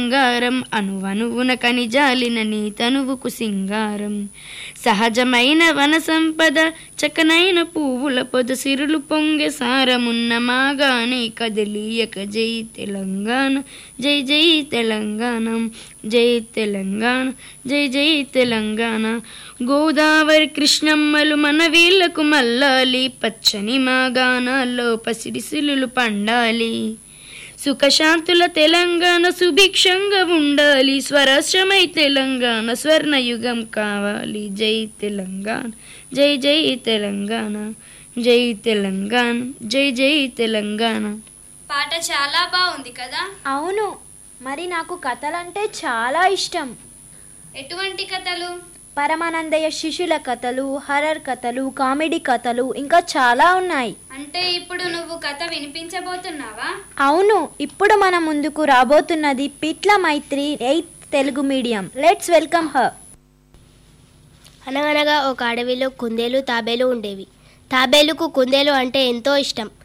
బంగారం అనువనువున కనిజాలిన నీ తనువుకు సింగారం సహజమైన వన సంపద చకనైన పువ్వుల పొద సిరులు పొంగె సారమున్న మాగానే కదలియక జై తెలంగాణ జై జై తెలంగాణ జై తెలంగాణ జై జై తెలంగాణ గోదావరి కృష్ణమ్మలు మన వీళ్లకు మల్లాలి పచ్చని మాగాణాల్లో పసిడిసిలులు పండాలి సుఖశాంతుల తెలంగాణ సుభిక్షంగా ఉండాలి స్వరాష్ట్రమై తెలంగాణ స్వర్ణయుగం కావాలి జై తెలంగాణ జై జై తెలంగాణ జై తెలంగాణ జై జై తెలంగాణ పాట చాలా బాగుంది కదా అవును మరి నాకు కథలంటే చాలా ఇష్టం ఎటువంటి కథలు పరమానందయ్య శిష్యుల కథలు హర్రర్ కథలు కామెడీ కథలు ఇంకా చాలా ఉన్నాయి అంటే ఇప్పుడు నువ్వు కథ వినిపించబోతున్నావా అవును ఇప్పుడు మన ముందుకు రాబోతున్నది Pitla Maitri eighth Telugu medium let's welcome her అనగనగా ఒక అడవిలో కుందేలు తాబేలు ఉండేవి తాబేలుకు కుందేలు అంటే ఎంతో ఇష్టం